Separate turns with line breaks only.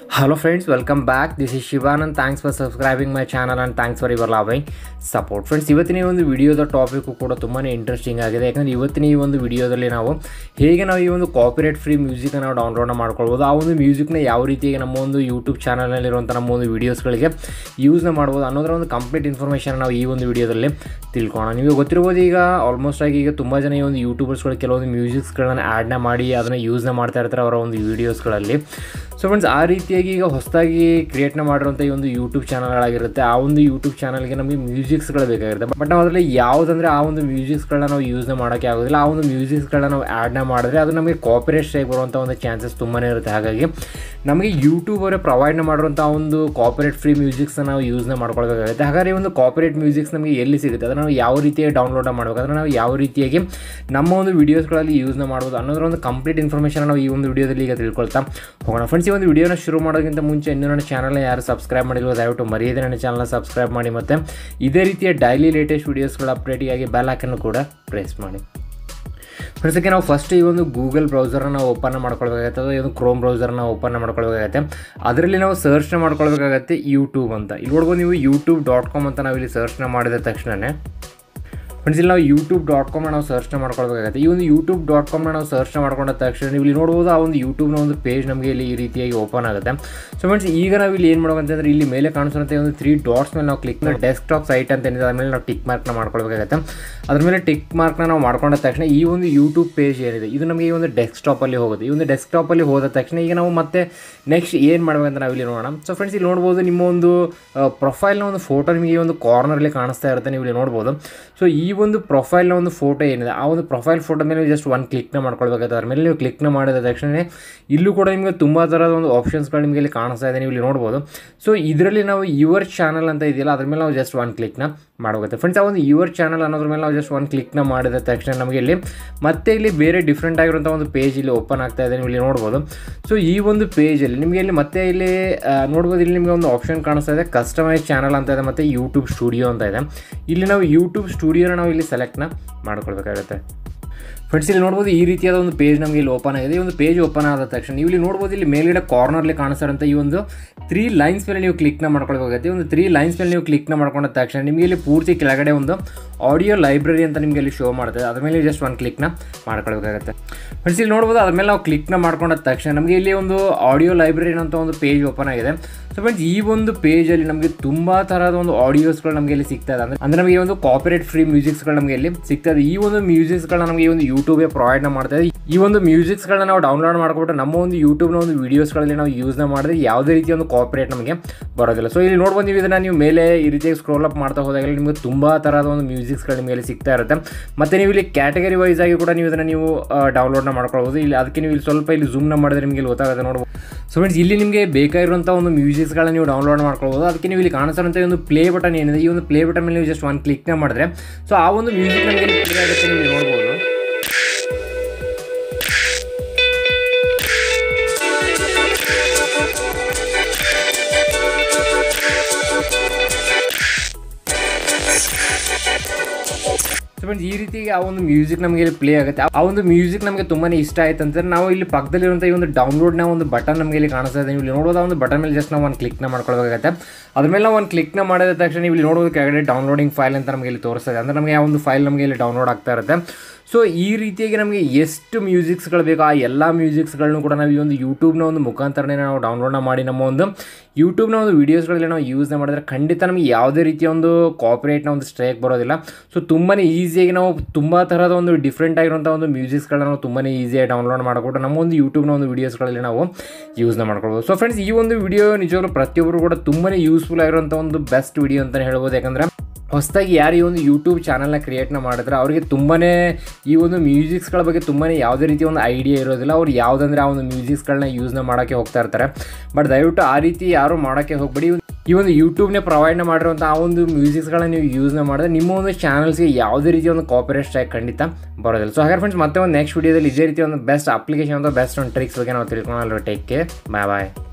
Hello friends, welcome back. This is Shivanand. Thanks for subscribing my channel and thanks for your loving support friends ಇವತ್ತಿನ ಈ ಒಂದು ವಿಡಿಯೋದ topic ಕೂಡ ತುಂಬಾ interesting ಆಗಿದೆ ಯಾಕಂದರೆ ಇವತ್ತಿನ ಈ ಒಂದು ವಿಡಿಯೋದಲ್ಲಿ ನಾವು ಹೇಗೆ ನಾವು ಈ ಒಂದು ಕಾಪಿರೇಟ್ ಫ್ರೀ ಮ್ಯೂಸಿಕ್ನ ನಾವು ಡೌನ್ಲೋಡ್ ಮಾಡ್ಕೊಳ್ಬೋದು ಆ ಒಂದು ಮ್ಯೂಸಿಕ್ನ ಯಾವ ರೀತಿಯಾಗಿ ನಮ್ಮ ಒಂದು ಯೂಟ್ಯೂಬ್ ಚಾನಲ್ನಲ್ಲಿರುವಂಥ ನಮ್ಮ ಒಂದು ವೀಡಿಯೋಸ್ಗಳಿಗೆ ಯೂಸ್ನ ಮಾಡ್ಬೋದು ಅನ್ನೋದರ ಒಂದು ಕಂಪ್ಲೀಟ್ ಇನ್ಫಾರ್ಮೇಷನ್ ನಾವು ಈ ಒಂದು ವಿಡಿಯೋದಲ್ಲಿ ತಿಳ್ಕೊಳ್ಳೋಣ ನಿಮಗೆ ಗೊತ್ತಿರ್ಬೋದು ಈಗ ಆಲ್ಮೋಸ್ಟ್ ಆಗಿ ಈಗ ತುಂಬ ಜನ ಈ ಒಂದು ಯೂಟ್ಯೂಬರ್ಸ್ಗಳು ಕೆಲವೊಂದು ಮ್ಯೂಸಿಕ್ಸ್ಗಳನ್ನ ಆ್ಯಡ್ನ ಮಾಡಿ ಅದನ್ನು ಯೂಸ್ನ ಮಾಡ್ತಾ ಇರ್ತಾರೆ ಅವರ ಒಂದು ವೀಡಿಯೋಸ್ಗಳಲ್ಲಿ ಸೊ ಫ್ರೆಂಡ್ಸ್ ಆ ರೀತಿಯಾಗಿ ಈಗ ಹೊಸದಾಗಿ ಕ್ರಿಯೇಟ್ನ ಮಾಡಿರುವಂಥ ಈ ಒಂದು ಯೂಟ್ಯೂಬ್ ಚಾನಲ್ಗಳಾಗಿರುತ್ತೆ ಆ ಒಂದು ಯೂಟ್ಯೂಬ್ ಚಾನಲ್ಗೆ ನಮಗೆ ಮ್ಯೂಸಿಕ್ಸ್ಗಳು ಬೇಕಾಗಿರುತ್ತೆ ಬಟ್ ನಾವು ಅದರಲ್ಲಿ ಯಾವುದಂದ್ರೆ ಆ ಒಂದು ಮ್ಯೂಸಿಕ್ಸ್ಗಳನ್ನ ನಾವು ಯೂಸ್ನ ಮಾಡೋಕ್ಕೆ ಆಗೋದಿಲ್ಲ ಆ ಒಂದು ಮ್ಯೂಸಿಕ್ಸ್ಗಳನ್ನ ನಾವು ಆ್ಯಡ್ನ ಮಾಡಿದ್ರೆ ಅದು ನಮಗೆ ಕಾಪಿರೇಟ್ ಸ್ಟ್ರೈಕ್ ಬರುವಂಥ ಒಂದು ಚಾನ್ಸಸ್ ತುಂಬಾ ಇರುತ್ತೆ ಹಾಗಾಗಿ ನಮಗೆ ಯೂಟ್ಯೂಬ್ ಅವರೇ ಪ್ರೊವೈಡ್ನ ಮಾಡಿರುವಂಥ ಒಂದು ಕಾಪಿರೇಟ್ ಫ್ರೀ ಮ್ಯೂಸಿಕ್ಸ್ನ ನಾವು ಯೂಸ್ನ ಮಾಡ್ಕೊಳ್ಬೇಕಾಗುತ್ತೆ ಹಾಗಾದ್ರೆ ಈ ಒಂದು ಕಾಪಿರೇಟ್ ಮ್ಯೂಸಿಕ್ಸ್ ನಮಗೆ ಎಲ್ಲಿ ಸಿಗುತ್ತೆ ಅದನ್ನು ನಾವು ಯಾವ ರೀತಿಯಾಗಿ ಡೌನ್ಲೋಡ್ ಮಾಡಬೇಕು ಅದನ್ನು ನಾವು ಯಾವ ರೀತಿಯಾಗಿ ನಮ್ಮ ಒಂದು ವೀಡಿಯೋಸ್ಗಳಲ್ಲಿ ಯೂಸ್ನ ಮಾಡ್ಬೋದು ಅನ್ನೋದ್ರ ಒಂದು ಕಂಪ್ಲೀಟ್ ಇನ್ಫಾರ್ಮೇಷನ್ ನಾವು ಈ ಒಂದು ವಿಡಿಯೋದಲ್ಲಿ ಈಗ ತಿಳ್ಕೊಳ್ತಾ ಹೋಗೋಣ ಫ್ರೆಂಡ್ಸ್ ಈ ಒಂದು ವಿಡಿಯೋನ ಶುರು ಮಾಡೋದಕ್ಕಿಂತ ಮುಂಚೆ ಇನ್ನೂ ನನ್ನ ಚಾನಲ್ನ ಯಾರು ಸಬ್ಸ್ಕ್ರೈಬ್ ಮಾಡಿಲ್ವೋ ದಯವಿಟ್ಟು ಮರೆಯದೆ ನನ್ನ ಚಾನಲ್ನ ಸಬ್ಸ್ಕ್ರೈಬ್ ಮಾಡಿ ಮತ್ತು ಇದೇ ರೀತಿಯ ಡೈಲಿ ಲೇಟೆಸ್ಟ್ ವೀಡಿಯೋಸ್ಗಳ ಅಪ್ಡೇಟಿಗಾಗಿ ಬೆಲ್ ಹಾಕನ್ನು ಕೂಡ ಪ್ರೆಸ್ ಮಾಡಿ ಫ್ರೆಂಡ್ಸಕ್ಕೆ ನಾವು ಫಸ್ಟ್ ಈ ಒಂದು ಗೂಗಲ್ ಬ್ರೌಸರ್ನ ನಾವು ಓಪನ್ ಮಾಡ್ಕೊಳ್ಬೇಕಾಗತ್ತೆ ಅಥವಾ ಒಂದು ಕ್ರೋಮ್ ಬ್ರೌಸರ್ನ ಓಪನ್ ಮಾಡ್ಕೊಳ್ಬೇಕಾಗತ್ತೆ ಅದರಲ್ಲಿ ನಾವು ಸರ್ಚ್ನ ಮಾಡ್ಕೊಳ್ಬೇಕಾಗತ್ತೆ ಯೂಟ್ಯೂಬ್ ಅಂತ ಇಲ್ಲಿ ನೋಡ್ಬೋದು ನೀವು ಯೂಟ್ಯೂಬ್ ಡಾಟ್ ಕಾಮ್ ಅಂತ ನಾವು ಇಲ್ಲಿ ಸರ್ಚ್ನ ಮಾಡಿದ ತಕ್ಷಣವೇ ಫ್ರೆಂಡ್ಸ್ ಇಲ್ಲಿ ನಾವು ಯೂಟ್ಯೂಬ್ ಡಾಟ್ ಕಾಮ್ನ ನಾವು ಸರ್ಚ್ನ ಮಾಡ್ಕೊಳ್ಬೇಕಾಗುತ್ತೆ ಈ ಒಂದು ಯೂಟ್ಯೂಬ್ ಡಾಟ್ ಕಾಮ್ನ ನಾವು ಸರ್ಚ್ನ ಮಾಡ್ಕೊಂಡ ತಕ್ಷಣ ನೀವು ಇಲ್ಲಿ ನೋಡ್ಬೋದು ಆ ಒಂದು ಯೂಟ್ಯೂಬ್ನ ಒಂದು ಪೇಜ್ ನಮಗೆ ಇಲ್ಲಿ ಈ ರೀತಿಯಾಗಿ ಓಪನ್ ಆಗುತ್ತೆ ಸೊ ಫ್ರೆಂಡ್ಸ್ ಈಗ ನಾವು ಇಲ್ಲಿ ಏನು ಮಾಡ್ಬೇಕಂತಂದ್ರೆ ಇಲ್ಲಿ ಮೇಲೆ ಕಾಣಿಸುವಂಥ ಒಂದು ತ್ರೀ ಡಾಟ್ಸ್ ಮೇಲೆ ನಾವು ಕ್ಲಿಕ್ ಮಾಡಿ ಡೆಸ್ಕ್ಟಾಪ್ ಸೈಟ್ ಅಂತ ಏನಿದೆ ಅದ್ರ ಮೇಲೆ ನಾವು ಟಿಕ್ ಮಾರ್ಕ್ನ ಮಾಡ್ಕೊಳ್ಬೇಕಾಗುತ್ತೆ ಅದ್ರ ಮೇಲೆ ಟಿಕ್ ಮಾರ್ಕ್ನ ನಾವು ಮಾಡ್ಕೊಂಡ ತಕ್ಷಣ ಈ ಒಂದು ಯೂಟ್ಯೂಬ್ ಪೇಜ್ ಏನಿದೆ ಇದು ನಮಗೆ ಈ ಒಂದು ಡೆಸ್ಕ್ಟಾಪಲ್ಲಿ ಹೋಗುತ್ತೆ ಈ ಒಂದು ಡೆಸ್ಕ್ಟಾಪಲ್ಲಿ ಹೋದ ತಕ್ಷಣ ಈಗ ನಾವು ಮತ್ತೆ ನೆಕ್ಸ್ಟ್ ಏನು ಮಾಡ್ಬೇಕಂತ ನಾವು ಇಲ್ಲಿ ನೋಡೋಣ ಸೊ ಫ್ರೆಂಡ್ಸ್ ಇಲ್ಲಿ ನೋಡ್ಬೋದು ನಿಮ್ಮ ಒಂದು ಪ್ರೊಫೈಲ್ನ ಒಂದು ಫೋಟೋ ನಿಮಗೆ ಈ ಒಂದು ಕಾರ್ನರಲ್ಲಿ ಕಾಣಿಸ್ತಾ ಇರುತ್ತೆ ನೀವು ಇಲ್ಲಿ ನೋಡ್ಬೋದು ಸೊ ಈ ಒಂದು ಪ್ರೊಫೈಲ್ನ ಒಂದು ಫೋಟೋ ಏನಿದೆ ಆ ಒಂದು ಪ್ರೊಫೈಲ್ ಫೋಟೋ ಮೇಲೆ ಜಸ್ಟ್ ಒಂದು ಕ್ಲಿಕ್ನ ಮಾಡ್ಕೊಳ್ಬೇಕಾಗುತ್ತೆ ಅದ್ರ ಮೇಲೆ ನೀವು ಕ್ಲಿಕ್ನ ಮಾಡಿದ ತಕ್ಷಣ ಇಲ್ಲೂ ಕೂಡ ನಿಮಗೆ ತುಂಬ ಥರದ ಒಂದು ಆಪ್ಷನ್ಸ್ಗಳು ನಿಮಗೆ ಇಲ್ಲಿ ಕಾಣಿಸ್ತಾ ಇದೆ ನೀವು ಇಲ್ಲಿ ನೋಡ್ಬೋದು ಸೊ ಇದರಲ್ಲಿ ನಾವು ಯುವರ್ ಚಾನಲ್ ಅಂತ ಇದೆಯಲ್ಲ ಅದ್ರ ಮೇಲೆ ನಾವು ಜಸ್ಟ್ ಒಂದು ಕ್ಲಿಕ್ನ ಮಾಡಬೇಕು ಫ್ರೆಂಡ್ಸ್ ಆ ಒಂದು ಯುವರ್ ಚಾನಲ್ ಅನ್ನೋದ್ರ ಮೇಲೆ ನಾವು ಜಸ್ಟ್ ಒಂದು ಕ್ಲಿಕ್ನ ಮಾಡಿದ ತಕ್ಷಣ ನಮಗೆ ಇಲ್ಲಿ ಮತ್ತೆ ಇಲ್ಲಿ ಬೇರೆ ಡಿಫ್ರೆಂಟ್ ಆಗಿರುವಂಥ ಒಂದು ಪೇಜ್ ಇಲ್ಲಿ ಓಪನ್ ಆಗ್ತಾ ಇದೆ ನೀವು ಇಲ್ಲಿ ನೋಡ್ಬೋದು ಸೊ ಈ ಒಂದು ಪೇಜಲ್ಲಿ ನಿಮಗೆ ಇಲ್ಲಿ ಮತ್ತೆ ಇಲ್ಲಿ ನೋಡ್ಬೋದು ಇಲ್ಲಿ ನಿಮಗೆ ಒಂದು ಆಪ್ಷನ್ ಕಾಣಿಸ್ತಾ ಇದೆ ಕಸ್ಟಮೈಸ್ ಚಾನಲ್ ಅಂತ ಇದೆ ಮತ್ತು ಯೂಟ್ಯೂಬ್ ಸ್ಟುಡಿಯೋ ಅಂತ ಇದೆ ಇಲ್ಲಿ ನಾವು ಯೂಟ್ಯೂಬ್ ಸ್ಟುಡಿಯೋನ ನಾವು ಇಲ್ಲಿ ಸೆಲೆಕ್ಟ್ನ ಮಾಡ್ಕೊಳ್ಬೇಕಾಗುತ್ತೆ ಫ್ರೆಂಡ್ಸ್ ಇಲ್ಲಿ ನೋಡ್ಬೋದು ಈ ರೀತಿಯಾದ ಒಂದು ಪೇಜ್ ನಮಗೆ ಇಲ್ಲಿ ಓಪನ್ ಆಗಿದೆ ಈ ಒಂದು ಪೇಜ್ ಓಪನ್ ಆದ ತಕ್ಷಣ ನೀವು ಇಲ್ಲಿ ನೋಡ್ಬೋದು ಇಲ್ಲಿ ಮೇಲ್ಗಡೆ ಕಾರ್ನರ್ಲಿ ಕಾಣಿಸ್ತಾರಂತ ಈ ಒಂದು ತ್ರೀ ಲೈನ್ಸ್ ಮೇಲೆ ನೀವು ಕ್ಲಿಕ್ನ ಮಾಡ್ಕೊಳ್ಬೇಕಾಗುತ್ತೆ ಒಂದು ತ್ರೀ ಲೈನ್ಸ್ ಮೇಲೆ ನೀವು ಕ್ಲಿಕ್ನ ಮಾಡ್ಕೊಂಡ ತಕ್ಷಣ ನಿಮಗೆ ಇಲ್ಲಿ ಪೂರ್ತಿ ಕೆಳಗಡೆ ಒಂದು ಆಡಿಯೋ ಲೈಬ್ರರಿ ಅಂತ ನಿಮಗೆ ಇಲ್ಲಿ ಶೋ ಮಾಡ್ತದೆ ಅದ್ರ ಮೇಲೆ ಜಸ್ಟ್ ಒಂದು ಕ್ಲಿಕ್ನ ಮಾಡ್ಕೊಳ್ಬೇಕಾಗುತ್ತೆ ಫ್ರೆಂಡ್ಸ್ ಇಲ್ಲಿ ನೋಡ್ಬೋದು ಅದ್ರ ಮೇಲೆ ನಾವು ಕ್ಲಿಕ್ನ ಮಾಡ್ಕೊಂಡ ತಕ್ಷಣ ನಮಗೆ ಇಲ್ಲಿ ಒಂದು ಆಡಿಯೋ ಲೈಬ್ರರಿ ಅಂತ ಒಂದು ಪೇಜ್ ಓಪನ್ ಆಗಿದೆ ಸೊ ಫ್ರೆಂಡ್ಸ್ ಈ ಒಂದು ಪೇಜಲ್ಲಿ ನಮಗೆ ತುಂಬ ಥರದ ಒಂದು ಆಡಿಯೋಸ್ಗಳು ನಮಗೆ ಇಲ್ಲಿ ಸಿಗ್ತಾ ಇದೆ ಅಂದರೆ ಅಂದರೆ ನಮಗೆ ಒಂದು ಕಾಪಿರೇಟ್ ಫ್ರೀ ಮ್ಯೂಸಿಕ್ಸ್ಗಳು ನಮಗೆ ಇಲ್ಲಿ ಸಿಗ್ತಾ ಇದೆ ಈ ಒಂದು ಮ್ಯೂಸಿಕ್ಸ್ಗಳನ್ನ ನಮಗೆ ಈ ಒಂದು ಯೂಟ್ಯೂಬೇ ಪ್ರೊವೈಡ್ನ ಮಾಡ್ತಾ ಇದೆ ಈ ಒಂದು ಮ್ಯೂಸಿಕ್ಸ್ಗಳನ್ನ ನಾವು ಡೌನ್ಲೋಡ್ ಮಾಡ್ಕೊಬಿಟ್ಟು ನಮ್ಮ ಒಂದು ಯೂಟ್ಯೂಬ್ನ ಒಂದು ವೀಡಿಯೋಸ್ಗಳಲ್ಲಿ ನಾವು ಯೂಸ್ನ ಮಾಡಿದ್ರೆ ಯಾವುದೇ ರೀತಿಯ ಒಂದು ಕಾಪಿರೇಟ್ ನಮಗೆ ಬರೋದಿಲ್ಲ ಸೊ ಇಲ್ಲಿ ನೋಡ್ಬೋದು ನೀವು ಇದನ್ನು ನೀವು ಮೇಲೆ ಈ ರೀತಿಯಾಗಿ ಸ್ಕ್ರೋಲ್ ಅಪ್ ಮಾಡ್ತಾ ಹೋದಾಗಲಿ ನಿಮಗೆ ತುಂಬ ಥರದ ಒಂದು ಮ್ಯೂಸಿಕ್ಸ್ಗಳು ನಿಮಗೆ ಇಲ್ಲಿ ಸಿಗ್ತಾ ಇರುತ್ತೆ ಮತ್ತು ನೀವು ಇಲ್ಲಿ ಕ್ಯಾಟಗರಿ ವೈಸ್ ಆಗಿ ಕೂಡ ನೀವು ಇದನ್ನು ನೀವು ಡೌನ್ಲೋಡ್ನ ಮಾಡ್ಕೊಳ್ಬೋದು ಇಲ್ಲಿ ಅದಕ್ಕೆ ನೀವು ಇಲ್ಲಿ ಸ್ವಲ್ಪ ಇಲ್ಲಿ ಝೂಮ್ನ ಮಾಡಿದ್ರೆ ನಿಮಗೆ ಇಲ್ಲಿ ಗೊತ್ತಾಗುತ್ತೆ ನೋಡ್ಬೋದು ಸೊ ಫ್ರೆಂಡ್ಸ್ ಇಲ್ಲಿ ನಿಮಗೆ ಬೇಕಾಗಿರುವಂಥ ಒಂದು ಮ್ಯೂಸಿಕ್ಸ್ಗಳನ್ನ ನೀವು ಡೌನ್ಲೋಡ್ ಮಾಡ್ಕೊಳ್ಬೋದು ಅದಕ್ಕೆ ನೀವು ಇಲ್ಲಿ ಕಾಣಿಸ್ತಾರಂಥ ಒಂದು ಪ್ಲೇ ಬಟನ್ ಏನಿದೆ ಈ ಒಂದು ಪ್ಲೇ ಬಟನ್ ಮೇಲೆ ನೀವು ಜಸ್ಟ್ ಒಂದು ಕ್ಲಿಕ್ನ ಮಾಡಿದ್ರೆ ಸೊ ಆ ಒಂದು ಮ್ಯೂಸಿಕ್ ನಮಗೆ ಇಲ್ಲಿ ಪ್ಲೇ ಆಗುತ್ತೆ ನೀವು ನೋಡ್ಬೋದು ಫ್ರೆಂಡ್ಸ್ ಈ ರೀತಿ ಆ ಒಂದು ಮ್ಯೂಸಿಕ್ ನಮಗೆ ಇಲ್ಲಿ ಪ್ಲೇ ಆಗುತ್ತೆ ಆ ಒಂದು ಮ್ಯೂಸಿಕ್ ನಮಗೆ ತುಂಬಾ ಇಷ್ಟ ಆಯ್ತು ಅಂತಂದ್ರೆ ನಾವು ಇಲ್ಲಿ ಪಕ್ಕದಲ್ಲಿರುವಂಥ ಈ ಒಂದು ಡೌನ್ಲೋಡ್ನ ಒಂದು ಬಟನ್ ನಮಗೆ ಇಲ್ಲಿ ಕಾಣಿಸ್ತಾ ಇದೆ ನೀವು ಇಲ್ಲಿ ನೋಡೋದು ಆ ಒಂದು ಬಟನ್ ಮೇಲೆ ಜಸ್ಟ್ ನಾವು ಒಂದು ಕ್ಲಿಕ್ನ ಮಾಡ್ಕೊಳ್ಬೇಕಾಗುತ್ತೆ ಅದ್ರ ಮೇಲೆ ನಾವು ಒಂದು ಕ್ಲಿಕ್ನ ಮಾಡಿದ ತಕ್ಷಣ ನೀವು ಇಲ್ಲಿ ನೋಡೋದು ಕೆಳಗಡೆ ಡೌನ್ಲೋಡಿಂಗ್ ಫೈಲ್ ಅಂತ ನಮಗೆ ಇಲ್ಲಿ ತೋರಿಸ್ತದೆ ಅಂದರೆ ನಮಗೆ ಆ ಒಂದು ಫೈಲ್ ನಮಗೆ ಇಲ್ಲಿ ಡೌನ್ಲೋಡ್ ಆಗ್ತಾ ಇರುತ್ತೆ ಸೊ ಈ ರೀತಿಯಾಗಿ ನಮಗೆ ಎಷ್ಟು ಮ್ಯೂಸಿಕ್ಸ್ಗಳು ಬೇಕು ಆ ಎಲ್ಲ ಮ್ಯೂಸಿಕ್ಸ್ಗಳನ್ನು ಕೂಡ ನಾವು ಈ ಒಂದು ಯೂಟ್ಯೂಬ್ನ ಒಂದು ಮುಖಾಂತರನೇ ನಾವು ಡೌನ್ಲೋಡ್ನ ಮಾಡಿ ನಮ್ಮ ಒಂದು ಯೂಟ್ಯೂಬ್ನ ಒಂದು ವೀಡಿಯೋಸ್ಗಳಲ್ಲಿ ನಾವು ಯೂಸ್ನ ಮಾಡಿದ್ರೆ ಖಂಡಿತ ನಮಗೆ ಯಾವುದೇ ರೀತಿಯ ಒಂದು ಕಾಪಿರೇಟ್ನ ಒಂದು ಸ್ಟ್ರೈಕ್ ಬರೋದಿಲ್ಲ ಸೊ ತುಂಬಾ ಈಸಿಯಾಗಿ ನಾವು ತುಂಬ ಥರದ ಒಂದು ಡಿಫ್ರೆಂಟ್ ಆಗಿರುವಂಥ ಒಂದು ಮ್ಯೂಸಿಕ್ಸ್ಗಳನ್ನ ನಾವು ತುಂಬಾ ಈಸಿಯಾಗಿ ಡೌನ್ಲೋಡ್ ಮಾಡಿಕೊಟ್ಟು ನಮ್ಮ ಒಂದು ಯೂಟ್ಯೂಬ್ನ ಒಂದು ವೀಡಿಯೋಸ್ಗಳಲ್ಲಿ ನಾವು ಯೂಸ್ನ ಮಾಡ್ಕೊಳ್ಬೋದು ಸೊ ಫ್ರೆಂಡ್ಸ್ ಈ ಒಂದು ವಿಡಿಯೋ ನಿಜವಾಗ್ಲೂ ಪ್ರತಿಯೊಬ್ಬರು ಕೂಡ ತುಂಬಾ ಯೂಸ್ಫುಲ್ ಆಗಿರುವಂಥ ಒಂದು ಬೆಸ್ಟ್ ವಿಡಿಯೋ ಅಂತಲೇ ಹೇಳ್ಬೋದು ಯಾಕಂದರೆ ಹೊಸದಾಗಿ ಯಾರು ಈ ಒಂದು ಯೂಟ್ಯೂಬ್ ಚಾನಲ್ನ ಕ್ರಿಯೇಟ್ನ ಮಾಡಿದ್ರೆ ಅವರಿಗೆ ತುಂಬಾ ಈ ಒಂದು ಮ್ಯೂಸಿಕ್ಸ್ಗಳ ಬಗ್ಗೆ ತುಂಬಾ ಯಾವುದೇ ರೀತಿ ಒಂದು ಐಡಿಯಾ ಇರೋದಿಲ್ಲ ಅವ್ರು ಯಾವುದಂದ್ರೆ ಆ ಒಂದು ಮ್ಯೂಸಿಕ್ಸ್ಗಳನ್ನ ಯೂಸ್ನ ಮಾಡೋಕ್ಕೆ ಹೋಗ್ತಾ ಇರ್ತಾರೆ ಬಟ್ ದಯವಿಟ್ಟು ಆ ರೀತಿ ಯಾರು ಮಾಡೋಕ್ಕೆ ಹೋಗ್ಬೇಡಿ ಈ ಒಂದು ಯೂಟ್ಯೂಬ್ನೇ ಪ್ರೊವೈಡ್ನ ಮಾಡಿರುವಂಥ ಆ ಒಂದು ಮ್ಯೂಸಿಕ್ಸ್ಗಳನ್ನ ನೀವು ಯೂಸ್ನ ಮಾಡಿದ್ರೆ ನಿಮ್ಮ ಒಂದು ಚಾನಲ್ಸ್ಗೆ ಯಾವುದೇ ರೀತಿ ಒಂದು ಕಾಪಿರೇಟ್ ಸ್ಟ್ರೈಕ್ ಖಂಡಿತ ಬರೋದಿಲ್ಲ ಸೊ ಹಾಗಾದ್ರೆ ಫ್ರೆಂಡ್ಸ್ ಮತ್ತೆ ಒಂದು ನೆಕ್ಸ್ಟ್ ವೀಡಿಯೋದಲ್ಲಿ ಇದೇ ರೀತಿ ಒಂದು ಬೆಸ್ಟ್ ಅಪ್ಲಿಕೇಶನ್ ಅಥವಾ ಬೆಸ್ಟ್ ಒಂದು ಟ್ರಿಕ್ಸ್ ಬಗ್ಗೆ ನಾವು ತಿಳ್ಕೊಳ್ಳೋಣ ಟೇಕ್ ಕೇರ್ ಬಾಯ್ ಬಾಯ್